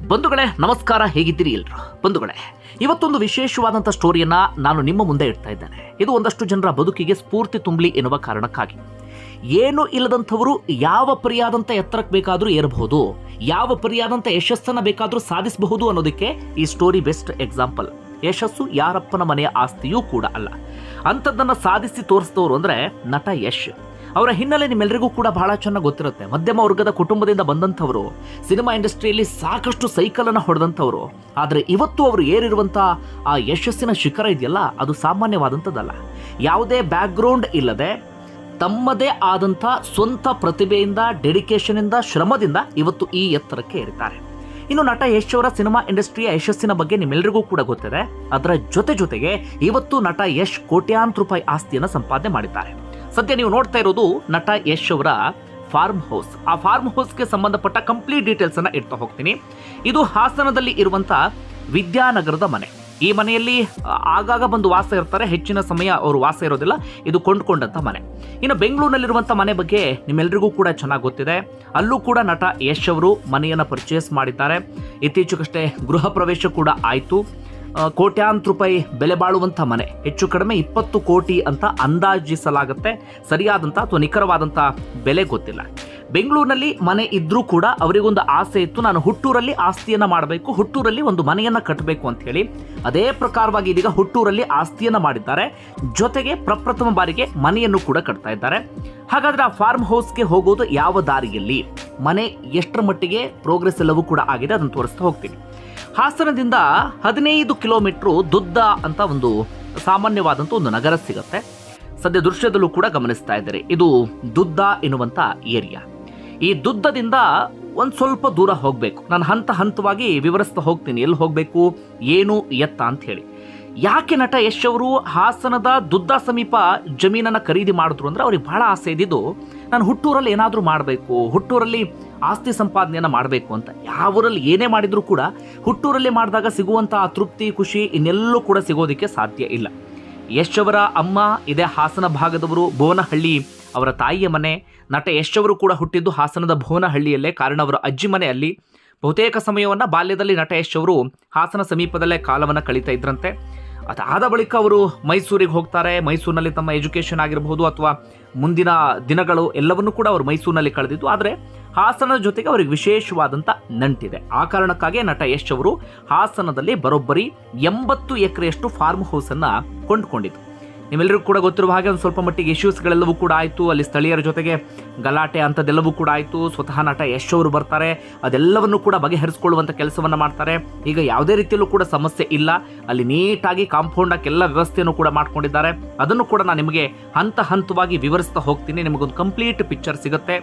ಬಂಧುಗಳೇ ನಮಸ್ಕಾರ ಹೇಗಿದ್ದೀರಿ ಎಲ್ರು ಬಂಧುಗಳೇ ಇವತ್ತೊಂದು ವಿಶೇಷವಾದಂಥ ಸ್ಟೋರಿಯನ್ನ ನಾನು ನಿಮ್ಮ ಮುಂದೆ ಇಡ್ತಾ ಇದ್ದೇನೆ ಇದು ಒಂದಷ್ಟು ಜನರ ಬದುಕಿಗೆ ಸ್ಫೂರ್ತಿ ತುಂಬಲಿ ಎನ್ನುವ ಕಾರಣಕ್ಕಾಗಿ ಏನು ಇಲ್ಲದಂಥವರು ಯಾವ ಪರಿಯಾದಂಥ ಎತ್ತರಕ್ಕೆ ಬೇಕಾದರೂ ಏರಬಹುದು ಯಾವ ಪರಿಯಾದಂಥ ಯಶಸ್ಸನ್ನ ಬೇಕಾದರೂ ಸಾಧಿಸಬಹುದು ಅನ್ನೋದಕ್ಕೆ ಈ ಸ್ಟೋರಿ ಬೆಸ್ಟ್ ಎಕ್ಸಾಂಪಲ್ ಯಶಸ್ಸು ಯಾರಪ್ಪನ ಮನೆಯ ಆಸ್ತಿಯೂ ಕೂಡ ಅಲ್ಲ ಅಂಥದ್ದನ್ನ ಸಾಧಿಸಿ ತೋರಿಸಿದವರು ಅಂದ್ರೆ ನಟ ಯಶ್ ಅವರ ಹಿನ್ನೆಲೆ ನಿಮ್ಮೆಲ್ಲರಿಗೂ ಕೂಡ ಬಹಳ ಚೆನ್ನಾಗಿ ಗೊತ್ತಿರುತ್ತೆ ಮಧ್ಯಮ ವರ್ಗದ ಕುಟುಂಬದಿಂದ ಬಂದಂಥವರು ಸಿನಿಮಾ ಇಂಡಸ್ಟ್ರಿಯಲ್ಲಿ ಸಾಕಷ್ಟು ಸೈಕಲನ್ನು ಹೊಡೆದಂಥವರು ಆದರೆ ಇವತ್ತು ಅವರು ಏರಿರುವಂಥ ಆ ಯಶಸ್ಸಿನ ಶಿಖರ ಇದೆಯಲ್ಲ ಅದು ಸಾಮಾನ್ಯವಾದಂಥದ್ದಲ್ಲ ಯಾವುದೇ ಬ್ಯಾಕ್ಗ್ರೌಂಡ್ ಇಲ್ಲದೆ ತಮ್ಮದೇ ಆದಂಥ ಸ್ವಂತ ಪ್ರತಿಭೆಯಿಂದ ಡೆಡಿಕೇಶನಿಂದ ಶ್ರಮದಿಂದ ಇವತ್ತು ಈ ಎತ್ತರಕ್ಕೆ ಏರಿದ್ದಾರೆ ಇನ್ನು ನಟ ಯಶ್ ಅವರ ಸಿನಿಮಾ ಇಂಡಸ್ಟ್ರಿಯ ಯಶಸ್ಸಿನ ಬಗ್ಗೆ ನಿಮ್ಮೆಲ್ಲರಿಗೂ ಕೂಡ ಗೊತ್ತಿದೆ ಅದರ ಜೊತೆ ಜೊತೆಗೆ ಇವತ್ತು ನಟ ಯಶ್ ಕೋಟ್ಯಾಂತರ ರೂಪಾಯಿ ಆಸ್ತಿಯನ್ನು ಸಂಪಾದನೆ ಮಾಡಿದ್ದಾರೆ ಸದ್ಯ ನೀವು ನೋಡ್ತಾ ಇರೋದು ನಟ ಯಶ್ ಅವರ ಫಾರ್ಮ್ ಹೌಸ್ ಆ ಫಾರ್ಮ್ ಹೌಸ್ಗೆ ಸಂಬಂಧಪಟ್ಟ ಕಂಪ್ಲೀಟ್ ಡೀಟೇಲ್ಸ್ ಅನ್ನ ಇಡ್ತಾ ಹೋಗ್ತೀನಿ ಇದು ಹಾಸನದಲ್ಲಿ ಇರುವಂತ ವಿದ್ಯಾನಗರದ ಮನೆ ಈ ಮನೆಯಲ್ಲಿ ಆ, ಆಗಾಗ ಬಂದು ವಾಸ ಇರ್ತಾರೆ ಹೆಚ್ಚಿನ ಸಮಯ ಅವರು ವಾಸ ಇರೋದಿಲ್ಲ ಇದು ಕೊಂಡ್ಕೊಂಡಂತ ಮನೆ ಇನ್ನು ಬೆಂಗಳೂರಿನಲ್ಲಿರುವಂಥ ಮನೆ ಬಗ್ಗೆ ನಿಮ್ಮೆಲ್ಲರಿಗೂ ಕೂಡ ಚೆನ್ನಾಗಿ ಗೊತ್ತಿದೆ ಅಲ್ಲೂ ಕೂಡ ನಟ ಯಶ್ ಅವರು ಮನೆಯನ್ನು ಪರ್ಚೇಸ್ ಮಾಡಿದ್ದಾರೆ ಇತ್ತೀಚೆಗಷ್ಟೇ ಗೃಹ ಪ್ರವೇಶ ಕೂಡ ಆಯಿತು ಕೋಟ್ಯಾಂತರ ರೂಪಾಯಿ ಬೆಲೆ ಬಾಳುವಂಥ ಮನೆ ಹೆಚ್ಚು ಕಡಿಮೆ ಇಪ್ಪತ್ತು ಕೋಟಿ ಅಂತ ಅಂದಾಜಿಸಲಾಗುತ್ತೆ ಸರಿಯಾದಂಥ ಅಥವಾ ನಿಖರವಾದಂಥ ಬೆಲೆ ಗೊತ್ತಿಲ್ಲ ಬೆಂಗಳೂರಿನಲ್ಲಿ ಮನೆ ಇದ್ರೂ ಕೂಡ ಅವರಿಗೊಂದು ಆಸೆ ಇತ್ತು ನಾನು ಹುಟ್ಟೂರಲ್ಲಿ ಆಸ್ತಿಯನ್ನ ಮಾಡಬೇಕು ಹುಟ್ಟೂರಲ್ಲಿ ಒಂದು ಮನೆಯನ್ನ ಕಟ್ಟಬೇಕು ಅಂತ ಹೇಳಿ ಅದೇ ಪ್ರಕಾರವಾಗಿ ಇದೀಗ ಹುಟ್ಟೂರಲ್ಲಿ ಆಸ್ತಿಯನ್ನ ಮಾಡಿದ್ದಾರೆ ಜೊತೆಗೆ ಪ್ರಪ್ರಥಮ ಬಾರಿಗೆ ಮನೆಯನ್ನು ಕೂಡ ಕಟ್ತಾ ಇದ್ದಾರೆ ಹಾಗಾದ್ರೆ ಆ ಫಾರ್ಮ್ ಹೌಸ್ಗೆ ಹೋಗೋದು ಯಾವ ದಾರಿಯಲ್ಲಿ ಮನೆ ಎಷ್ಟರ ಮಟ್ಟಿಗೆ ಪ್ರೋಗ್ರೆಸ್ ಎಲ್ಲವೂ ಕೂಡ ಆಗಿದೆ ಅದನ್ನು ತೋರಿಸ್ತಾ ಹೋಗ್ತೀನಿ ಹಾಸನದಿಂದ ಹದಿನೈದು ಕಿಲೋಮೀಟರ್ ದುದ್ದ ಅಂತ ಒಂದು ಸಾಮಾನ್ಯವಾದಂಥ ಒಂದು ನಗರ ಸಿಗುತ್ತೆ ಸದ್ಯ ದೃಶ್ಯದಲ್ಲೂ ಕೂಡ ಗಮನಿಸ್ತಾ ಇದ್ದಾರೆ ಇದು ದುದ್ದ ಎನ್ನುವಂಥ ಏರಿಯಾ ಈ ದುದ್ದದಿಂದ ಒಂದು ಸ್ವಲ್ಪ ದೂರ ಹೋಗಬೇಕು ನಾನು ಹಂತ ಹಂತವಾಗಿ ವಿವರಿಸ್ತಾ ಹೋಗ್ತೀನಿ ಎಲ್ಲಿ ಹೋಗಬೇಕು ಏನು ಎತ್ತ ಅಂತ ಹೇಳಿ ಯಾಕೆ ನಟ ಯಶ್ ಅವರು ಹಾಸನದ ದುದ್ದ ಸಮೀಪ ಜಮೀನನ್ನು ಖರೀದಿ ಮಾಡಿದ್ರು ಅಂದ್ರೆ ಅವ್ರಿಗೆ ಬಹಳ ಆಸೆ ಇದ್ದಿದ್ದು ನಾನು ಹುಟ್ಟೂರಲ್ಲಿ ಏನಾದರೂ ಮಾಡಬೇಕು ಹುಟ್ಟೂರಲ್ಲಿ ಆಸ್ತಿ ಸಂಪಾದನೆಯನ್ನು ಮಾಡಬೇಕು ಅಂತ ಯಾವೂರಲ್ಲಿ ಏನೇ ಮಾಡಿದರೂ ಕೂಡ ಹುಟ್ಟೂರಲ್ಲಿ ಮಾಡಿದಾಗ ಸಿಗುವಂಥ ಆ ತೃಪ್ತಿ ಖುಷಿ ಇನ್ನೆಲ್ಲೂ ಕೂಡ ಸಿಗೋದಕ್ಕೆ ಸಾಧ್ಯ ಇಲ್ಲ ಯಶ್ ಅವರ ಅಮ್ಮ ಇದೇ ಹಾಸನ ಭಾಗದವರು ಭುವನಹಳ್ಳಿ ಅವರ ತಾಯಿಯ ಮನೆ ನಟ ಯಶ್ ಅವರು ಕೂಡ ಹುಟ್ಟಿದ್ದು ಹಾಸನದ ಭುವನಹಳ್ಳಿಯಲ್ಲೇ ಕಾರಣ ಅವರ ಅಜ್ಜಿ ಮನೆ ಅಲ್ಲಿ ಬಹುತೇಕ ಸಮಯವನ್ನು ಬಾಲ್ಯದಲ್ಲಿ ನಟ ಯಶ್ ಅವರು ಹಾಸನ ಸಮೀಪದಲ್ಲೇ ಕಾಲವನ್ನು ಕಳೀತಾ ಇದ್ರಂತೆ ಅದಾದ ಬಳಿಕ ಅವರು ಮೈಸೂರಿಗೆ ಹೋಗ್ತಾರೆ ಮೈಸೂರಿನಲ್ಲಿ ತಮ್ಮ ಎಜುಕೇಷನ್ ಆಗಿರಬಹುದು ಅಥವಾ ಮುಂದಿನ ದಿನಗಳು ಎಲ್ಲವನ್ನೂ ಕೂಡ ಅವರು ಮೈಸೂರಿನಲ್ಲಿ ಕಳೆದಿದ್ದು ಆದರೆ ಹಾಸನದ ಜೊತೆಗೆ ಅವರಿಗೆ ವಿಶೇಷವಾದಂಥ ನಂಟಿದೆ ಆ ಕಾರಣಕ್ಕಾಗಿ ನಟ ಯಶ್ ಅವರು ಹಾಸನದಲ್ಲಿ ಬರೋಬ್ಬರಿ ಎಂಬತ್ತು ಎಕರೆಯಷ್ಟು ಫಾರ್ಮ್ ಹೌಸನ್ನು ಕೊಂಡುಕೊಂಡಿದ್ದು ನಿಮ್ಮೆಲ್ಲರಿಗೂ ಕೂಡ ಗೊತ್ತಿರುವ ಹಾಗೆ ಒಂದು ಸ್ವಲ್ಪ ಮಟ್ಟಿಗೆ ಇಶ್ಯೂಸ್ಗಳೆಲ್ಲವೂ ಕೂಡ ಆಯಿತು ಅಲ್ಲಿ ಸ್ಥಳೀಯರ ಜೊತೆಗೆ ಗಲಾಟೆ ಅಂಥದ್ದೆಲ್ಲವೂ ಕೂಡ ಆಯಿತು ಸ್ವತಃ ನಟ ಯಶ್ ಅವರು ಬರ್ತಾರೆ ಅದೆಲ್ಲವನ್ನು ಕೂಡ ಬಗೆಹರಿಸ್ಕೊಳ್ಳುವಂಥ ಕೆಲಸವನ್ನು ಮಾಡ್ತಾರೆ ಈಗ ಯಾವುದೇ ರೀತಿಯಲ್ಲೂ ಕೂಡ ಸಮಸ್ಯೆ ಇಲ್ಲ ಅಲ್ಲಿ ನೀಟಾಗಿ ಕಾಂಪೌಂಡ್ ಹಾಕೆಲ್ಲ ವ್ಯವಸ್ಥೆಯನ್ನು ಕೂಡ ಮಾಡ್ಕೊಂಡಿದ್ದಾರೆ ಅದನ್ನು ಕೂಡ ನಾನು ನಿಮಗೆ ಹಂತ ಹಂತವಾಗಿ ವಿವರಿಸ್ತಾ ಹೋಗ್ತೀನಿ ನಿಮಗೊಂದು ಕಂಪ್ಲೀಟ್ ಪಿಕ್ಚರ್ ಸಿಗುತ್ತೆ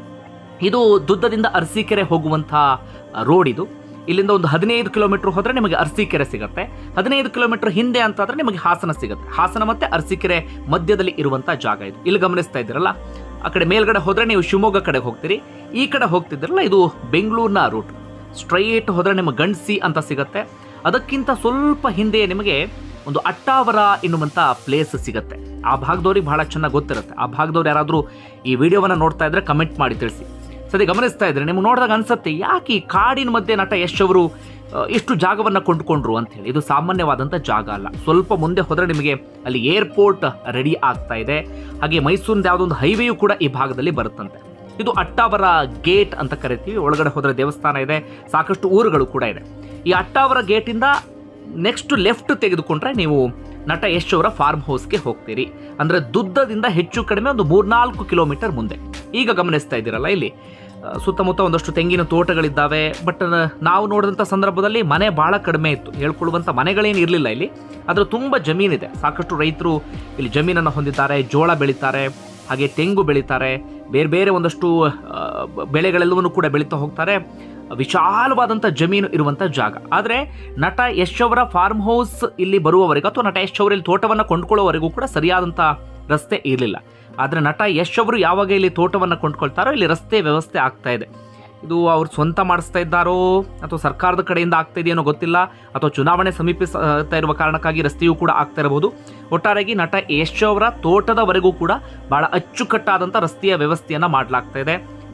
ಇದು ದುದ್ದದಿಂದ ಅರಸೀಕೆರೆ ಹೋಗುವಂಥ ರೋಡ್ ಇದು ಇಲ್ಲಿಂದ ಒಂದು ಹದಿನೈದು ಕಿಲೋಮೀಟರ್ ಹೋದರೆ ನಿಮಗೆ ಅರಸೀಕೆರೆ ಸಿಗುತ್ತೆ ಹದಿನೈದು ಕಿಲೋಮೀಟರ್ ಹಿಂದೆ ಅಂತಾದ್ರೆ ನಿಮಗೆ ಹಾಸನ ಸಿಗುತ್ತೆ ಹಾಸನ ಮತ್ತೆ ಅರಸೀಕೆರೆ ಮಧ್ಯದಲ್ಲಿ ಇರುವಂಥ ಜಾಗ ಇದು ಇಲ್ಲಿ ಗಮನಿಸ್ತಾ ಇದ್ದೀರಲ್ಲ ಆ ಕಡೆ ಮೇಲ್ಗಡೆ ಹೋದರೆ ನೀವು ಶಿವಮೊಗ್ಗ ಕಡೆ ಹೋಗ್ತೀರಿ ಈ ಕಡೆ ಹೋಗ್ತಿದ್ದೀರಲ್ಲ ಇದು ಬೆಂಗಳೂರಿನ ರೂಟ್ ಸ್ಟ್ರೈಟ್ ಹೋದರೆ ನಿಮಗೆ ಗಂಡ್ಸಿ ಅಂತ ಸಿಗುತ್ತೆ ಅದಕ್ಕಿಂತ ಸ್ವಲ್ಪ ಹಿಂದೆ ನಿಮಗೆ ಒಂದು ಅಟ್ಟಾವರ ಎನ್ನುವಂಥ ಪ್ಲೇಸ್ ಸಿಗುತ್ತೆ ಆ ಭಾಗದವ್ರಿಗೆ ಬಹಳ ಚೆನ್ನಾಗಿ ಗೊತ್ತಿರುತ್ತೆ ಆ ಭಾಗದವ್ರು ಯಾರಾದರೂ ಈ ವಿಡಿಯೋವನ್ನು ನೋಡ್ತಾ ಇದ್ರೆ ಕಮೆಂಟ್ ಮಾಡಿ ತಿಳಿಸಿ ಸದ್ಯ ಗಮನಿಸ್ತಾ ಇದ್ರೆ ನಿಮ್ಗೆ ನೋಡಿದಾಗ ಅನ್ಸುತ್ತೆ ಯಾಕೆ ಈ ಕಾಡಿನ ಮಧ್ಯೆ ನಟ ಯಶ್ ಅವರು ಆ, ಇಷ್ಟು ಜಾಗವನ್ನು ಕೊಂಡುಕೊಂಡ್ರು ಅಂತ ಹೇಳಿ ಇದು ಸಾಮಾನ್ಯವಾದಂಥ ಜಾಗ ಅಲ್ಲ ಸ್ವಲ್ಪ ಮುಂದೆ ಹೋದರೆ ನಿಮಗೆ ಅಲ್ಲಿ ಏರ್ಪೋರ್ಟ್ ರೆಡಿ ಆಗ್ತಾ ಇದೆ ಹಾಗೆ ಮೈಸೂರಿನ ಯಾವುದೋ ಒಂದು ಹೈವೇಯು ಕೂಡ ಈ ಭಾಗದಲ್ಲಿ ಬರುತ್ತಂತೆ ಇದು ಅಟ್ಟಾವರ ಗೇಟ್ ಅಂತ ಕರಿತೀವಿ ಒಳಗಡೆ ಹೋದರೆ ದೇವಸ್ಥಾನ ಇದೆ ಸಾಕಷ್ಟು ಊರುಗಳು ಕೂಡ ಇದೆ ಈ ಅಟ್ಟಾವರ ಗೇಟಿಂದ ನೆಕ್ಸ್ಟ್ ಲೆಫ್ಟ್ ತೆಗೆದುಕೊಂಡ್ರೆ ನೀವು ನಟ ಯಶ್ ಅವರ ಫಾರ್ಮ್ ಹೌಸ್ಗೆ ಹೋಗ್ತೀರಿ ಅಂದರೆ ದುದ್ದದಿಂದ ಹೆಚ್ಚು ಕಡಿಮೆ ಒಂದು ಮೂರ್ನಾಲ್ಕು ಕಿಲೋಮೀಟರ್ ಮುಂದೆ ಈಗ ಗಮನಿಸ್ತಾ ಇದ್ದೀರಲ್ಲ ಇಲ್ಲಿ ಆ, ಸುತ್ತಮುತ್ತ ಒಂದಷ್ಟು ತೆಂಗಿನ ತೋಟಗಳಿದ್ದಾವೆ ಬಟ್ ನಾವು ನೋಡಿದಂಥ ಸಂದರ್ಭದಲ್ಲಿ ಮನೆ ಭಾಳ ಕಡಿಮೆ ಇತ್ತು ಹೇಳ್ಕೊಳ್ಳುವಂಥ ಮನೆಗಳೇನು ಇರಲಿಲ್ಲ ಇಲ್ಲಿ ಅದರ ತುಂಬ ಜಮೀನಿದೆ ಸಾಕಷ್ಟು ರೈತರು ಇಲ್ಲಿ ಜಮೀನನ್ನು ಹೊಂದಿದ್ದಾರೆ ಜೋಳ ಬೆಳೀತಾರೆ ಹಾಗೆ ತೆಂಗು ಬೆಳೀತಾರೆ ಬೇರೆ ಬೇರೆ ಒಂದಷ್ಟು ಆ, ಬೆಳೆಗಳೆಲ್ಲವನ್ನು ಕೂಡ ಬೆಳೀತಾ ಹೋಗ್ತಾರೆ ವಿಶಾಲವಾದಂಥ ಜಮೀನು ಇರುವಂಥ ಜಾಗ ಆದರೆ ನಟ ಯಶ್ ಅವರ ಫಾರ್ಮ್ ಹೌಸ್ ಇಲ್ಲಿ ಬರುವವರೆಗೂ ಅಥವಾ ನಟ ಯಶ್ ಅವರು ಇಲ್ಲಿ ತೋಟವನ್ನು ಕೊಂಡ್ಕೊಳ್ಳೋವರೆಗೂ ಕೂಡ ಸರಿಯಾದಂಥ ರಸ್ತೆ ಇರಲಿಲ್ಲ ಆದರೆ ನಟ ಯಶ್ ಅವರು ಯಾವಾಗ ಇಲ್ಲಿ ತೋಟವನ್ನು ಕೊಂಡ್ಕೊಳ್ತಾರೋ ಇಲ್ಲಿ ರಸ್ತೆ ವ್ಯವಸ್ಥೆ ಆಗ್ತಾ ಇದೆ ಇದು ಅವ್ರು ಸ್ವಂತ ಮಾಡಿಸ್ತಾ ಇದ್ದಾರೋ ಅಥವಾ ಸರ್ಕಾರದ ಕಡೆಯಿಂದ ಆಗ್ತಾ ಇದೆಯೇನೋ ಗೊತ್ತಿಲ್ಲ ಅಥವಾ ಚುನಾವಣೆ ಸಮೀಪಿಸ್ತಾ ಇರುವ ಕಾರಣಕ್ಕಾಗಿ ರಸ್ತೆಯೂ ಕೂಡ ಆಗ್ತಾ ಇರಬಹುದು ಒಟ್ಟಾರೆಯಾಗಿ ನಟ ಯಶ್ ಅವರ ತೋಟದವರೆಗೂ ಕೂಡ ಬಹಳ ಅಚ್ಚುಕಟ್ಟಾದಂಥ ರಸ್ತೆಯ ವ್ಯವಸ್ಥೆಯನ್ನು ಮಾಡಲಾಗ್ತಾ ಇದೆ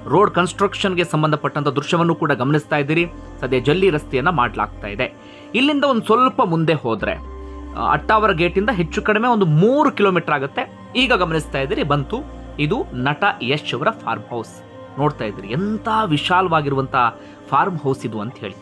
ರೋಡ್ ಕನ್ಸ್ಟ್ರಕ್ಷನ್ಗೆ ಸಂಬಂಧಪಟ್ಟಂತ ದೃಶ್ಯವನ್ನು ಕೂಡ ಗಮನಿಸ್ತಾ ಇದ್ದೀರಿ ಸದ್ಯ ಜಲ್ಲಿ ರಸ್ತೆಯನ್ನ ಮಾಡಲಾಗ್ತಾ ಇದೆ ಇಲ್ಲಿಂದ ಒಂದು ಸ್ವಲ್ಪ ಮುಂದೆ ಹೋದ್ರೆ ಆ, ಅಟ್ಟಾವರ ಗೇಟಿಂದ ಹೆಚ್ಚು ಕಡಿಮೆ ಒಂದು ಮೂರು ಕಿಲೋಮೀಟರ್ ಆಗುತ್ತೆ ಈಗ ಗಮನಿಸ್ತಾ ಇದ್ದೀರಿ ಬಂತು ಇದು ನಟ ಯಶ್ ಅವರ ಫಾರ್ಮ್ ಹೌಸ್ ನೋಡ್ತಾ ಇದ್ದೀರಿ ಎಂತ ವಿಶಾಲವಾಗಿರುವಂತ ಫಾರ್ಮ್ ಹೌಸ್ ಇದು ಅಂತ ಹೇಳಿ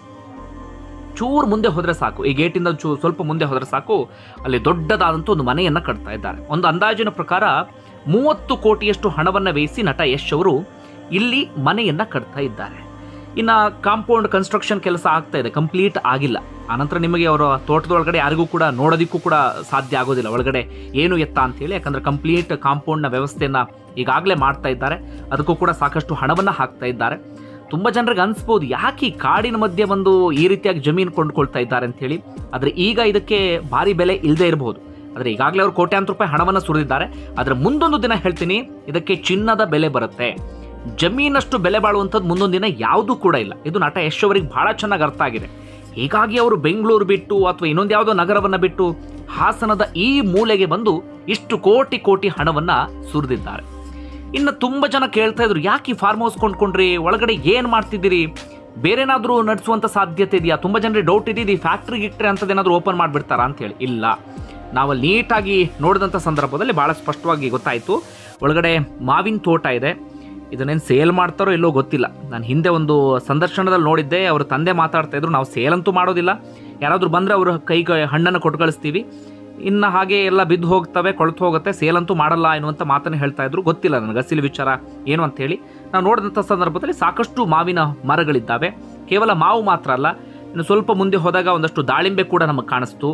ಚೂರು ಮುಂದೆ ಹೋದ್ರೆ ಸಾಕು ಈ ಗೇಟಿಂದ ಚೂ ಸ್ವಲ್ಪ ಮುಂದೆ ಹೋದ್ರೆ ಸಾಕು ಅಲ್ಲಿ ದೊಡ್ಡದಾದಂಥ ಒಂದು ಮನೆಯನ್ನ ಕಟ್ತಾ ಇದ್ದಾರೆ ಒಂದು ಅಂದಾಜಿನ ಪ್ರಕಾರ ಮೂವತ್ತು ಕೋಟಿಯಷ್ಟು ಹಣವನ್ನ ವ್ಯಯಿಸಿ ನಟ ಯಶ್ ಅವರು ಇಲ್ಲಿ ಮನೆಯನ್ನ ಕಟ್ತಾ ಇದ್ದಾರೆ ಇನ್ನ ಕಾಂಪೌಂಡ್ ಕನ್ಸ್ಟ್ರಕ್ಷನ್ ಕೆಲಸ ಆಗ್ತಾ ಇದೆ ಕಂಪ್ಲೀಟ್ ಆಗಿಲ್ಲ ಆನಂತರ ನಿಮಗೆ ಅವರ ತೋಟದೊಳಗಡೆ ಯಾರಿಗೂ ಕೂಡ ನೋಡೋದಿಕ್ಕೂ ಕೂಡ ಸಾಧ್ಯ ಆಗೋದಿಲ್ಲ ಒಳಗಡೆ ಏನು ಎತ್ತ ಅಂತ ಹೇಳಿ ಯಾಕಂದ್ರೆ ಕಂಪ್ಲೀಟ್ ಕಾಂಪೌಂಡ್ನ ವ್ಯವಸ್ಥೆಯನ್ನ ಈಗಾಗಲೇ ಮಾಡ್ತಾ ಇದ್ದಾರೆ ಅದಕ್ಕೂ ಕೂಡ ಸಾಕಷ್ಟು ಹಣವನ್ನ ಹಾಕ್ತಾ ಇದ್ದಾರೆ ತುಂಬ ಜನರಿಗೆ ಅನ್ಸ್ಬೋದು ಯಾಕೆ ಈ ಕಾಡಿನ ಮಧ್ಯೆ ಒಂದು ಈ ರೀತಿಯಾಗಿ ಜಮೀನು ಕೊಂಡ್ಕೊಳ್ತಾ ಇದ್ದಾರೆ ಅಂತ ಹೇಳಿ ಆದರೆ ಈಗ ಇದಕ್ಕೆ ಭಾರಿ ಬೆಲೆ ಇಲ್ಲದೆ ಇರಬಹುದು ಆದರೆ ಈಗಾಗಲೇ ಅವರು ಕೋಟ್ಯಾಂತರ ರೂಪಾಯಿ ಹಣವನ್ನು ಸುರಿದಿದ್ದಾರೆ ಆದರೆ ಮುಂದೊಂದು ದಿನ ಹೇಳ್ತೀನಿ ಇದಕ್ಕೆ ಚಿನ್ನದ ಬೆಲೆ ಬರುತ್ತೆ ಜಮೀನಷ್ಟು ಬೆಲೆ ಬಾಳುವಂಥದ್ದು ಮುಂದೊಂದು ದಿನ ಯಾವುದೂ ಕೂಡ ಇಲ್ಲ ಇದು ನಟ ಯಶ್ ಅವರಿಗೆ ಬಹಳ ಚೆನ್ನಾಗಿ ಅರ್ಥ ಆಗಿದೆ ಹೀಗಾಗಿ ಅವರು ಬೆಂಗಳೂರು ಬಿಟ್ಟು ಅಥವಾ ಇನ್ನೊಂದು ಯಾವುದೋ ನಗರವನ್ನು ಬಿಟ್ಟು ಹಾಸನದ ಈ ಮೂಲೆಗೆ ಬಂದು ಇಷ್ಟು ಕೋಟಿ ಕೋಟಿ ಹಣವನ್ನ ಸುರಿದಿದ್ದಾರೆ ಇನ್ನು ತುಂಬ ಜನ ಕೇಳ್ತಾ ಇದ್ರು ಯಾಕೆ ಈ ಫಾರ್ಮ್ ಹೌಸ್ ಕೊಂಡ್ಕೊಂಡ್ರಿ ಒಳಗಡೆ ಏನು ಮಾಡ್ತಿದ್ದೀರಿ ಬೇರೆನಾದರೂ ನಡೆಸುವಂಥ ಸಾಧ್ಯತೆ ಇದೆಯಾ ತುಂಬ ಜನರಿಗೆ ಡೌಟ್ ಇದ್ದಿದ್ದು ಈ ಫ್ಯಾಕ್ಟ್ರಿ ಗಿಕ್ಟ್ರಿ ಅಂಥದ್ದೇನಾದರೂ ಓಪನ್ ಮಾಡಿಬಿಡ್ತಾರಾ ಅಂತ ಹೇಳಿ ಇಲ್ಲ ನಾವಲ್ಲಿ ನೀಟಾಗಿ ನೋಡಿದಂಥ ಸಂದರ್ಭದಲ್ಲಿ ಭಾಳ ಸ್ಪಷ್ಟವಾಗಿ ಗೊತ್ತಾಯಿತು ಒಳಗಡೆ ಮಾವಿನ ತೋಟ ಇದೆ ಇದನ್ನೇನು ಸೇಲ್ ಮಾಡ್ತಾರೋ ಎಲ್ಲೋ ಗೊತ್ತಿಲ್ಲ ನಾನು ಹಿಂದೆ ಒಂದು ಸಂದರ್ಶನದಲ್ಲಿ ನೋಡಿದ್ದೆ ಅವ್ರ ತಂದೆ ಮಾತಾಡ್ತಾ ಇದ್ರು ನಾವು ಸೇಲ್ ಅಂತೂ ಮಾಡೋದಿಲ್ಲ ಯಾರಾದರೂ ಬಂದರೆ ಅವ್ರ ಕೈಗೆ ಹಣ್ಣನ್ನು ಕೊಟ್ಟು ಕಳಿಸ್ತೀವಿ ಇನ್ನು ಹಾಗೆ ಎಲ್ಲ ಬಿದ್ದು ಹೋಗ್ತವೆ ಕೊಳ್ತು ಹೋಗುತ್ತೆ ಸೇಲ್ ಅಂತೂ ಮಾಡಲ್ಲ ಎನ್ನುವಂಥ ಮಾತನ್ನು ಹೇಳ್ತಾ ಇದ್ರು ಗೊತ್ತಿಲ್ಲ ನನಗೆ ಅಸಿಲ್ ವಿಚಾರ ಏನು ಅಂತ ಹೇಳಿ ನಾವು ನೋಡಿದಂಥ ಸಂದರ್ಭದಲ್ಲಿ ಸಾಕಷ್ಟು ಮಾವಿನ ಮರಗಳಿದ್ದಾವೆ ಕೇವಲ ಮಾವು ಮಾತ್ರ ಅಲ್ಲ ಇನ್ನು ಸ್ವಲ್ಪ ಮುಂದೆ ಹೋದಾಗ ಒಂದಷ್ಟು ದಾಳಿಂಬೆ ಕೂಡ ನಮಗೆ ಕಾಣಿಸ್ತು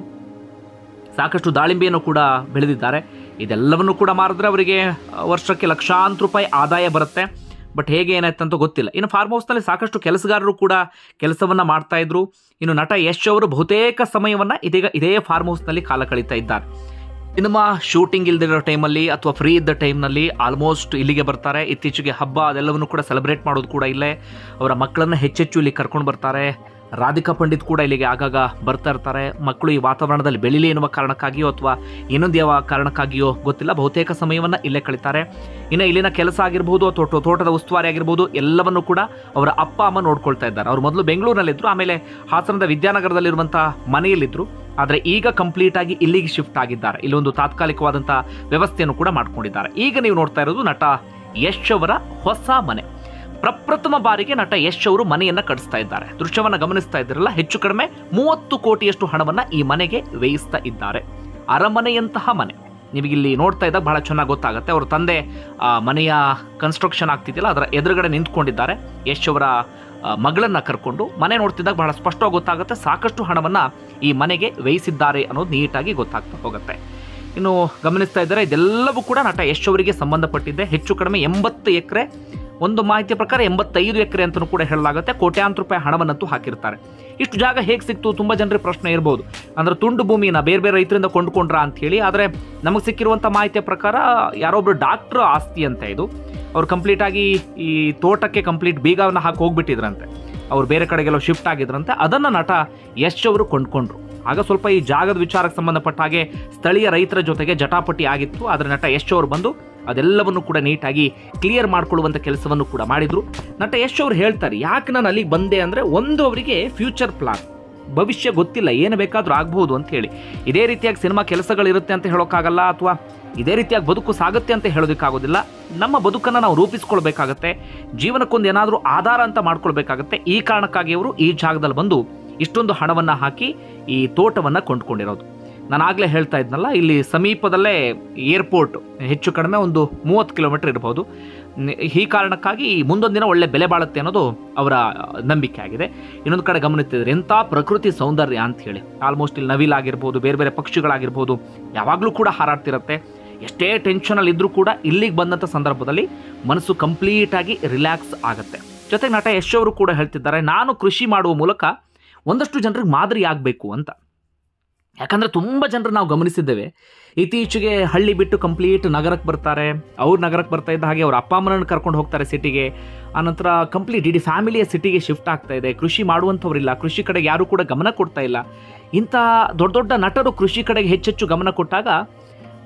ಸಾಕಷ್ಟು ದಾಳಿಂಬೆಯನ್ನು ಕೂಡ ಬೆಳೆದಿದ್ದಾರೆ ಇದೆಲ್ಲವನ್ನು ಕೂಡ ಮಾರಿದ್ರೆ ಅವರಿಗೆ ಆ, ವರ್ಷಕ್ಕೆ ಲಕ್ಷಾಂತರ ರೂಪಾಯಿ ಆದಾಯ ಬರುತ್ತೆ ಬಟ್ ಹೇಗೆ ಏನಾಯ್ತಂತ ಗೊತ್ತಿಲ್ಲ ಇನ್ನು ಫಾರ್ಮ್ ಹೌಸ್ನಲ್ಲಿ ಸಾಕಷ್ಟು ಕೆಲಸಗಾರರು ಕೂಡ ಕೆಲಸವನ್ನ ಮಾಡ್ತಾ ಇದ್ರು ಇನ್ನು ನಟ ಯಶ್ ಅವರು ಬಹುತೇಕ ಸಮಯವನ್ನ ಇದೀಗ ಇದೇ ಫಾರ್ಮ್ ಹೌಸ್ನಲ್ಲಿ ಕಾಲ ಕಳೀತಾ ಇದ್ದಾರೆ ಸಿನಿಮಾ ಶೂಟಿಂಗ್ ಇಲ್ದಿರೋ ಟೈಮಲ್ಲಿ ಅಥವಾ ಫ್ರೀ ಇದ್ದ ಟೈಮ್ನಲ್ಲಿ ಆಲ್ಮೋಸ್ಟ್ ಇಲ್ಲಿಗೆ ಬರ್ತಾರೆ ಇತ್ತೀಚೆಗೆ ಹಬ್ಬ ಅದೆಲ್ಲವನ್ನು ಕೂಡ ಸೆಲೆಬ್ರೇಟ್ ಮಾಡೋದು ಕೂಡ ಇಲ್ಲೇ ಅವರ ಮಕ್ಕಳನ್ನ ಹೆಚ್ಚೆಚ್ಚು ಇಲ್ಲಿ ಕರ್ಕೊಂಡು ಬರ್ತಾರೆ ರಾಧಿಕಾ ಪಂಡಿತ್ ಕೂಡ ಇಲ್ಲಿಗೆ ಆಗಾಗ ಬರ್ತಾ ಇರ್ತಾರೆ ಮಕ್ಕಳು ಈ ವಾತಾವರಣದಲ್ಲಿ ಬೆಳಿಲಿ ಎನ್ನುವ ಕಾರಣಕ್ಕಾಗಿಯೋ ಅಥವಾ ಇನ್ನೊಂದು ಯಾವ ಕಾರಣಕ್ಕಾಗಿಯೋ ಗೊತ್ತಿಲ್ಲ ಬಹುತೇಕ ಸಮಯವನ್ನು ಇಲ್ಲೇ ಕಳೀತಾರೆ ಇನ್ನು ಇಲ್ಲಿನ ಕೆಲಸ ಆಗಿರ್ಬೋದು ಅಥವಾ ತೋ- ತೋಟದ ಉಸ್ತುವಾರಿ ಆಗಿರ್ಬೋದು ಎಲ್ಲವನ್ನು ಕೂಡ ಅವರ ಅಪ್ಪ ಅಮ್ಮ ನೋಡ್ಕೊಳ್ತಾ ಇದ್ದಾರೆ ಅವರು ಮೊದಲು ಬೆಂಗಳೂರಿನಲ್ಲಿದ್ದರು ಆಮೇಲೆ ಹಾಸನದ ವಿದ್ಯಾನಗರದಲ್ಲಿರುವಂಥ ಮನೆಯಲ್ಲಿದ್ದರು ಆದರೆ ಈಗ ಕಂಪ್ಲೀಟ್ ಆಗಿ ಇಲ್ಲಿಗೆ ಶಿಫ್ಟ್ ಆಗಿದ್ದಾರೆ ಇಲ್ಲೊಂದು ತಾತ್ಕಾಲಿಕವಾದಂಥ ವ್ಯವಸ್ಥೆಯನ್ನು ಕೂಡ ಮಾಡ್ಕೊಂಡಿದ್ದಾರೆ ಈಗ ನೀವು ನೋಡ್ತಾ ಇರೋದು ನಟ ಯಶ್ ಅವರ ಹೊಸ ಮನೆ ಪ್ರಪ್ರಥಮ ಬಾರಿಗೆ ನಟ ಯಶ್ ಅವರು ಮನೆಯನ್ನ ಕಟ್ಟಿಸ್ತಾ ಇದ್ದಾರೆ ದೃಶ್ಯವನ್ನ ಗಮನಿಸ್ತಾ ಇದ್ದಿರಲ್ಲ ಹೆಚ್ಚು ಕಡಿಮೆ ಮೂವತ್ತು ಕೋಟಿಯಷ್ಟು ಹಣವನ್ನ ಈ ಮನೆಗೆ ವ್ಯಯಿಸ್ತಾ ಇದ್ದಾರೆ ಅರಮನೆಯಂತಹ ಮನೆ ನಿಮಗಿಲ್ಲಿ ನೋಡ್ತಾ ಇದ್ದಾಗ ಬಹಳ ಚೆನ್ನಾಗಿ ಗೊತ್ತಾಗುತ್ತೆ ಅವ್ರ ತಂದೆ ಆ, ಮನೆಯ ಕನ್ಸ್ಟ್ರಕ್ಷನ್ ಆಗ್ತಿದ್ದಿಲ್ಲ ಅದರ ಎದುರುಗಡೆ ನಿಂತ್ಕೊಂಡಿದ್ದಾರೆ ಯಶ್ ಅವರ ಆ, ಮಗಳನ್ನ ಕರ್ಕೊಂಡು ಮನೆ ನೋಡ್ತಿದ್ದಾಗ ಬಹಳ ಸ್ಪಷ್ಟವಾಗಿ ಗೊತ್ತಾಗುತ್ತೆ ಸಾಕಷ್ಟು ಹಣವನ್ನ ಈ ಮನೆಗೆ ವ್ಯಯಿಸಿದ್ದಾರೆ ಅನ್ನೋದು ನೀಟಾಗಿ ಗೊತ್ತಾಗ್ತಾ ಹೋಗುತ್ತೆ ಇನ್ನು ಗಮನಿಸ್ತಾ ಇದ್ದಾರೆ ಇದೆಲ್ಲವೂ ಕೂಡ ನಟ ಯಶ್ ಅವರಿಗೆ ಸಂಬಂಧಪಟ್ಟಿದೆ ಹೆಚ್ಚು ಕಡಿಮೆ ಎಂಬತ್ತು ಎಕರೆ ಒಂದು ಮಾಹಿತಿಯ ಪ್ರಕಾರ ಎಂಬತ್ತೈದು ಎಕರೆ ಅಂತಲೂ ಕೂಡ ಹೇಳಲಾಗುತ್ತೆ ಕೋಟ್ಯಾಂತರ ರೂಪಾಯಿ ಹಣವನ್ನಂತೂ ಹಾಕಿರ್ತಾರೆ ಇಷ್ಟು ಜಾಗ ಹೇಗೆ ಸಿಕ್ತು ತುಂಬ ಜನರಿಗೆ ಪ್ರಶ್ನೆ ಇರ್ಬೋದು ಅಂದ್ರೆ ತುಂಡು ಭೂಮಿನ ಬೇರೆ ಬೇರೆ ರೈತರಿಂದ ಕೊಂಡುಕೊಂಡ್ರಾ ಅಂತ ಹೇಳಿ ಆದರೆ ನಮಗೆ ಸಿಕ್ಕಿರುವಂಥ ಮಾಹಿತಿಯ ಪ್ರಕಾರ ಯಾರೊಬ್ರು ಡಾಕ್ಟ್ರ್ ಆಸ್ತಿ ಅಂತ ಇದು ಅವ್ರು ಕಂಪ್ಲೀಟ್ ಆಗಿ ಈ ತೋಟಕ್ಕೆ ಕಂಪ್ಲೀಟ್ ಬೀಗವನ್ನು ಹಾಕಿ ಹೋಗ್ಬಿಟ್ಟಿದ್ರಂತೆ ಅವ್ರು ಬೇರೆ ಕಡೆಗೆಲ್ಲ ಶಿಫ್ಟ್ ಆಗಿದ್ರಂತೆ ಅದನ್ನು ನಟ ಯಶ್ ಅವರು ಕೊಂಡ್ಕೊಂಡ್ರು ಆಗ ಸ್ವಲ್ಪ ಈ ಜಾಗದ ವಿಚಾರಕ್ಕೆ ಸಂಬಂಧಪಟ್ಟ ಹಾಗೆ ಸ್ಥಳೀಯ ರೈತರ ಜೊತೆಗೆ ಜಟಾಪಟಿ ಆಗಿತ್ತು ಆದರೆ ನಟ ಯಶ್ ಅವರು ಬಂದು ಅದೆಲ್ಲವನ್ನು ಕೂಡ ನೀಟಾಗಿ ಕ್ಲಿಯರ್ ಮಾಡ್ಕೊಳ್ಳುವಂಥ ಕೆಲಸವನ್ನು ಕೂಡ ಮಾಡಿದ್ರು ನಟ ಯಶ್ ಅವರು ಹೇಳ್ತಾರೆ ಯಾಕೆ ನಾನು ಅಲ್ಲಿಗೆ ಬಂದೆ ಅಂದರೆ ಒಂದು ಅವರಿಗೆ ಫ್ಯೂಚರ್ ಪ್ಲಾನ್ ಭವಿಷ್ಯ ಗೊತ್ತಿಲ್ಲ ಏನು ಬೇಕಾದರೂ ಆಗ್ಬೋದು ಅಂತ ಹೇಳಿ ಇದೇ ರೀತಿಯಾಗಿ ಸಿನಿಮಾ ಕೆಲಸಗಳಿರುತ್ತೆ ಅಂತ ಹೇಳೋಕ್ಕಾಗಲ್ಲ ಅಥವಾ ಇದೇ ರೀತಿಯಾಗಿ ಬದುಕು ಸಾಗುತ್ತೆ ಅಂತ ಹೇಳೋದಕ್ಕಾಗೋದಿಲ್ಲ ನಮ್ಮ ಬದುಕನ್ನು ನಾವು ರೂಪಿಸ್ಕೊಳ್ಬೇಕಾಗತ್ತೆ ಜೀವನಕ್ಕೊಂದು ಏನಾದರೂ ಆಧಾರ ಅಂತ ಮಾಡ್ಕೊಳ್ಬೇಕಾಗತ್ತೆ ಈ ಕಾರಣಕ್ಕಾಗಿ ಅವರು ಈ ಜಾಗದಲ್ಲಿ ಬಂದು ಇಷ್ಟೊಂದು ಹಣವನ್ನು ಹಾಕಿ ಈ ತೋಟವನ್ನು ಕೊಂಡ್ಕೊಂಡಿರೋದು ನಾನು ಆಗಲೇ ಹೇಳ್ತಾ ಇದ್ನಲ್ಲ ಇಲ್ಲಿ ಸಮೀಪದಲ್ಲೇ ಏರ್ಪೋರ್ಟ್ ಹೆಚ್ಚು ಕಡಿಮೆ ಒಂದು ಮೂವತ್ತು ಕಿಲೋಮೀಟರ್ ಇರಬಹುದು ನ್- ಈ ಕಾರಣಕ್ಕಾಗಿ ಈ ಮುಂದೊಂದು ದಿನ ಒಳ್ಳೆ ಬೆಲೆ ಬಾಳುತ್ತೆ ಅನ್ನೋದು ಅವರ ನಂಬಿಕೆ ಆಗಿದೆ ಇನ್ನೊಂದು ಕಡೆ ಗಮನಿಸ್ತಿದ್ರೆ ಎಂಥ ಪ್ರಕೃತಿ ಸೌಂದರ್ಯ ಅಂತ ಹೇಳಿ ಆಲ್ಮೋಸ್ಟ್ ಇಲ್ಲಿ ನವಿಲಾಗಿರ್ಬೋದು ಬೇರೆ ಬೇರೆ ಪಕ್ಷಿಗಳಾಗಿರ್ಬೋದು ಯಾವಾಗಲೂ ಕೂಡ ಹಾರಾಡ್ತಿರತ್ತೆ ಎಷ್ಟೇ ಟೆನ್ಷನಲ್ಲಿ ಇದ್ರೂ ಕೂಡ ಇಲ್ಲಿಗೆ ಬಂದಂಥ ಸಂದರ್ಭದಲ್ಲಿ ಮನಸ್ಸು ಕಂಪ್ಲೀಟಾಗಿ ರಿಲ್ಯಾಕ್ಸ್ ಆಗುತ್ತೆ ಜೊತೆಗೆ ನಟ ಯಶ್ ಅವರು ಕೂಡ ಹೇಳ್ತಿದ್ದಾರೆ ನಾನು ಕೃಷಿ ಮಾಡುವ ಮೂಲಕ ಒಂದಷ್ಟು ಜನರಿಗೆ ಮಾದರಿ ಆಗಬೇಕು ಅಂತ ಯಾಕಂದರೆ ತುಂಬ ಜನರು ನಾವು ಗಮನಿಸಿದ್ದೇವೆ ಇತ್ತೀಚೆಗೆ ಹಳ್ಳಿ ಬಿಟ್ಟು ಕಂಪ್ಲೀಟ್ ನಗರಕ್ಕೆ ಬರ್ತಾರೆ ಅವ್ರು ನಗರಕ್ಕೆ ಬರ್ತಾ ಇದ್ದ ಹಾಗೆ ಅವ್ರ ಅಪ್ಪ ಅಮ್ಮನನ್ನು ಕರ್ಕೊಂಡು ಹೋಗ್ತಾರೆ ಸಿಟಿಗೆ ಆನಂತರ ಕಂಪ್ಲೀಟ್ ಇಡೀ ಫ್ಯಾಮಿಲಿಯ ಸಿಟಿಗೆ ಶಿಫ್ಟ್ ಆಗ್ತಾ ಇದೆ ಕೃಷಿ ಮಾಡುವಂಥವ್ರಿಲ್ಲ ಕೃಷಿ ಕಡೆಗೆ ಯಾರೂ ಕೂಡ ಗಮನ ಕೊಡ್ತಾ ಇಲ್ಲ ಇಂಥ ದೊಡ್ಡ ದೊಡ್ಡ ನಟರು ಕೃಷಿ ಕಡೆಗೆ ಹೆಚ್ಚೆಚ್ಚು ಗಮನ ಕೊಟ್ಟಾಗ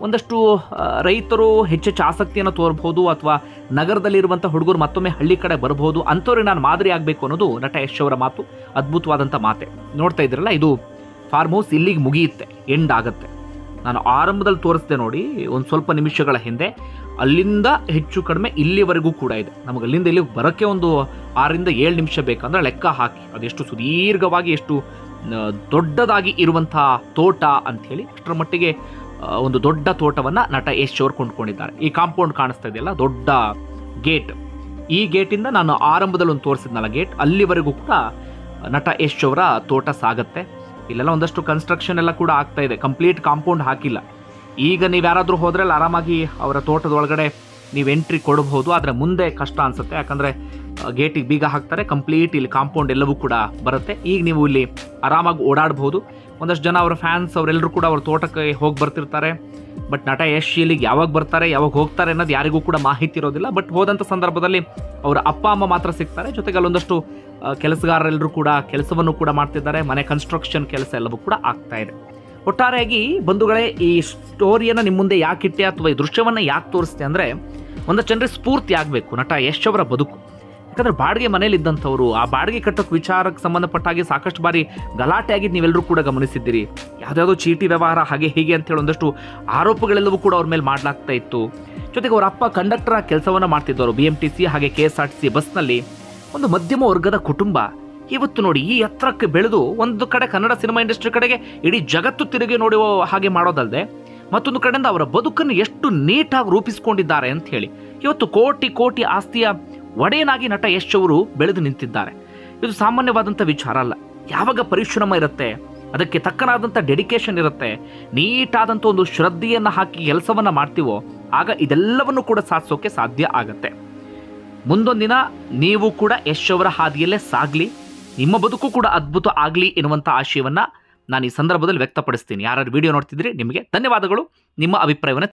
ಒಂದಷ್ಟು ಆ, ರೈತರು ಹೆಚ್ಚೆಚ್ಚು ಆಸಕ್ತಿಯನ್ನು ತೋರ್ಬೋದು ಅಥವಾ ನಗರದಲ್ಲಿರುವಂಥ ಹುಡುಗರು ಮತ್ತೊಮ್ಮೆ ಹಳ್ಳಿ ಕಡೆ ಬರ್ಬೋದು ಅಂಥವ್ರಿಗೆ ನಾನು ಮಾದರಿ ಆಗಬೇಕು ಅನ್ನೋದು ನಟ ಯಶ್ ಅವರ ಮಾತು ಅದ್ಭುತವಾದಂಥ ಮಾತೆ ನೋಡ್ತಾ ಇದ್ದೀರಲ್ಲ ಇದು ಫಾರ್ಮ್ ಹೌಸ್ ಇಲ್ಲಿಗೆ ಮುಗಿಯುತ್ತೆ ಎಂಡ್ ಆಗುತ್ತೆ ನಾನು ಆರಂಭದಲ್ಲಿ ತೋರಿಸ್ದೆ ನೋಡಿ ಒಂದು ಸ್ವಲ್ಪ ನಿಮಿಷಗಳ ಹಿಂದೆ ಅಲ್ಲಿಂದ ಹೆಚ್ಚು ಕಡಿಮೆ ಇಲ್ಲಿವರೆಗೂ ಕೂಡ ಇದೆ ನಮಗೆ ಅಲ್ಲಿಂದ ಇಲ್ಲಿ ಬರೋಕ್ಕೆ ಒಂದು ಆರರಿಂದ ಏಳು ನಿಮಿಷ ಬೇಕಂದ್ರೆ ಲೆಕ್ಕ ಹಾಕಿ ಅದೆಷ್ಟು ಸುದೀರ್ಘವಾಗಿ ಎಷ್ಟು ಆ, ದೊಡ್ಡದಾಗಿ ಇರುವಂಥ ತೋಟ ಅಂಥೇಳಿ ಅಷ್ಟರ ಮಟ್ಟಿಗೆ ಆ, ಒಂದು ದೊಡ್ಡ ತೋಟವನ್ನು ನಟ ಯಶ್ ಅವರು ಕೊಂಡ್ಕೊಂಡಿದ್ದಾರೆ ಈ ಕಾಂಪೌಂಡ್ ಕಾಣಿಸ್ತಾ ಇದೆಯಲ್ಲ ದೊಡ್ಡ ಗೇಟ್ ಈ ಗೇಟಿಂದ ನಾನು ಆರಂಭದಲ್ಲಿ ಒಂದು ತೋರಿಸಿದ್ನಲ್ಲ ಗೇಟ್ ಅಲ್ಲಿವರೆಗೂ ಕೂಡ ನಟ ಯಶ್ ಅವರ ತೋಟ ಸಾಗತ್ತೆ ಇಲ್ಲೆಲ್ಲ ಒಂದಷ್ಟು ಕನ್ಸ್ಟ್ರಕ್ಷನ್ ಎಲ್ಲ ಕೂಡ ಆಗ್ತಾ ಇದೆ ಕಂಪ್ಲೀಟ್ ಕಾಂಪೌಂಡ್ ಹಾಕಿಲ್ಲ ಈಗ ನೀವು ಯಾರಾದರೂ ಹೋದ್ರೆ ಅಲ್ಲಿ ಆರಾಮಾಗಿ ಅವರ ತೋಟದ ಒಳಗಡೆ ನೀವು ಎಂಟ್ರಿ ಕೊಡಬಹುದು ಆದರೆ ಮುಂದೆ ಕಷ್ಟ ಅನ್ಸುತ್ತೆ ಯಾಕಂದರೆ ಗೇಟಿಗೆ ಬೀಗ ಹಾಕ್ತಾರೆ ಕಂಪ್ಲೀಟ್ ಇಲ್ಲಿ ಕಾಂಪೌಂಡ್ ಎಲ್ಲವೂ ಕೂಡ ಬರುತ್ತೆ ಈಗ ನೀವು ಇಲ್ಲಿ ಆರಾಮಾಗಿ ಓಡಾಡಬಹುದು ಒಂದಷ್ಟು ಜನ ಅವರ ಫ್ಯಾನ್ಸ್ ಅವರೆಲ್ಲರೂ ಕೂಡ ಅವ್ರ ತೋಟಕ್ಕೆ ಹೋಗಿ ಬರ್ತಿರ್ತಾರೆ ಬಟ್ ನಟ ಯಶ್ ಇಲ್ಲಿಗೆ ಯಾವಾಗ ಬರ್ತಾರೆ ಯಾವಾಗ ಹೋಗ್ತಾರೆ ಅನ್ನೋದು ಯಾರಿಗೂ ಕೂಡ ಮಾಹಿತಿ ಇರೋದಿಲ್ಲ ಬಟ್ ಹೋದಂಥ ಸಂದರ್ಭದಲ್ಲಿ ಅವರ ಅಪ್ಪ ಅಮ್ಮ ಮಾತ್ರ ಸಿಗ್ತಾರೆ ಜೊತೆಗೆ ಅಲ್ಲೊಂದಷ್ಟು ಆ, ಕೆಲಸಗಾರರೆಲ್ಲರೂ ಕೂಡ ಕೆಲಸವನ್ನು ಕೂಡ ಮಾಡ್ತಿದ್ದಾರೆ ಮನೆ ಕನ್ಸ್ಟ್ರಕ್ಷನ್ ಕೆಲಸ ಎಲ್ಲವೂ ಕೂಡ ಆಗ್ತಾ ಇದೆ ಒಟ್ಟಾರೆಯಾಗಿ ಬಂಧುಗಳೇ ಈ ಸ್ಟೋರಿಯನ್ನು ನಿಮ್ಮ ಮುಂದೆ ಯಾಕಿಟ್ಟೆ ಅಥವಾ ಈ ದೃಶ್ಯವನ್ನು ಯಾಕೆ ತೋರಿಸ್ತೆ ಅಂದರೆ ಒಂದಷ್ಟು ಜನರಿಗೆ ಸ್ಫೂರ್ತಿ ಆಗಬೇಕು ನಟ ಯಶ್ ಅವರ ಬದುಕು ಯಾಕಂದ್ರೆ ಬಾಡಿಗೆ ಮನೇಲಿ ಇದ್ದಂಥವ್ರು ಆ ಬಾಡಿಗೆ ಕಟ್ಟೋಕೆ ವಿಚಾರಕ್ಕೆ ಸಂಬಂಧಪಟ್ಟ ಹಾಗೆ ಸಾಕಷ್ಟು ಬಾರಿ ಗಲಾಟೆ ಆಗಿದ್ದು ನೀವೆಲ್ಲರೂ ಕೂಡ ಗಮನಿಸಿದ್ದೀರಿ ಯಾವುದ್ಯಾವುದೋ ಚೀಟಿ ವ್ಯವಹಾರ ಹಾಗೆ ಹೀಗೆ ಅಂತೇಳಿ ಒಂದಷ್ಟು ಆರೋಪಗಳೆಲ್ಲವೂ ಕೂಡ ಅವ್ರ ಮೇಲೆ ಮಾಡಲಾಗ್ತಾ ಇತ್ತು ಜೊತೆಗೆ ಅವರ ಅಪ್ಪ ಕಂಡಕ್ಟರ್ ಕೆಲಸವನ್ನು ಮಾಡ್ತಿದ್ದವರು ಬಿ ಎಂ ಟಿ ಸಿ ಹಾಗೆ K S R T C ಬಸ್ನಲ್ಲಿ ಒಂದು ಮಧ್ಯಮ ವರ್ಗದ ಕುಟುಂಬ ಇವತ್ತು ನೋಡಿ ಈ ಎತ್ತರಕ್ಕೆ ಬೆಳೆದು ಒಂದು ಕಡೆ ಕನ್ನಡ ಸಿನಿಮಾ ಇಂಡಸ್ಟ್ರಿ ಕಡೆಗೆ ಇಡೀ ಜಗತ್ತು ತಿರುಗಿ ನೋಡುವ ಹಾಗೆ ಮಾಡೋದಲ್ಲದೆ ಮತ್ತೊಂದು ಕಡೆಯಿಂದ ಅವರ ಬದುಕನ್ನು ಎಷ್ಟು ನೀಟಾಗಿ ರೂಪಿಸಿಕೊಂಡಿದ್ದಾರೆ ಅಂತ ಹೇಳಿ ಇವತ್ತು ಕೋಟಿ ಕೋಟಿ ಆಸ್ತಿಯ ಒಡೆಯನಾಗಿ ನಟ ಯಶ್ ಅವರು ಬೆಳೆದು ನಿಂತಿದ್ದಾರೆ ಇದು ಸಾಮಾನ್ಯವಾದಂಥ ವಿಚಾರ ಅಲ್ಲ ಯಾವಾಗ ಪರಿಶ್ರಮ ಇರುತ್ತೆ ಅದಕ್ಕೆ ತಕ್ಕನಾದಂಥ ಡೆಡಿಕೇಶನ್ ಇರುತ್ತೆ ನೀಟಾದಂಥ ಒಂದು ಶ್ರದ್ಧೆಯನ್ನು ಹಾಕಿ ಕೆಲಸವನ್ನು ಮಾಡ್ತೀವೋ ಆಗ ಇದೆಲ್ಲವನ್ನು ಕೂಡ ಸಾಧಿಸೋಕೆ ಸಾಧ್ಯ ಆಗತ್ತೆ ಮುಂದೊಂದಿನ ನೀವು ಕೂಡ ಯಶ್ ಅವರ ಹಾದಿಯಲ್ಲೇ ಸಾಗಲಿ ನಿಮ್ಮ ಬದುಕು ಕೂಡ ಅದ್ಭುತ ಆಗಲಿ ಎನ್ನುವಂಥ ಆಶಯವನ್ನು ನಾನು ಈ ಸಂದರ್ಭದಲ್ಲಿ ವ್ಯಕ್ತಪಡಿಸ್ತೀನಿ ಯಾರು ವಿಡಿಯೋ ನೋಡ್ತಿದ್ರಿ ನಿಮಗೆ ಧನ್ಯವಾದಗಳು ನಿಮ್ಮ ಅಭಿಪ್ರಾಯವನ್ನು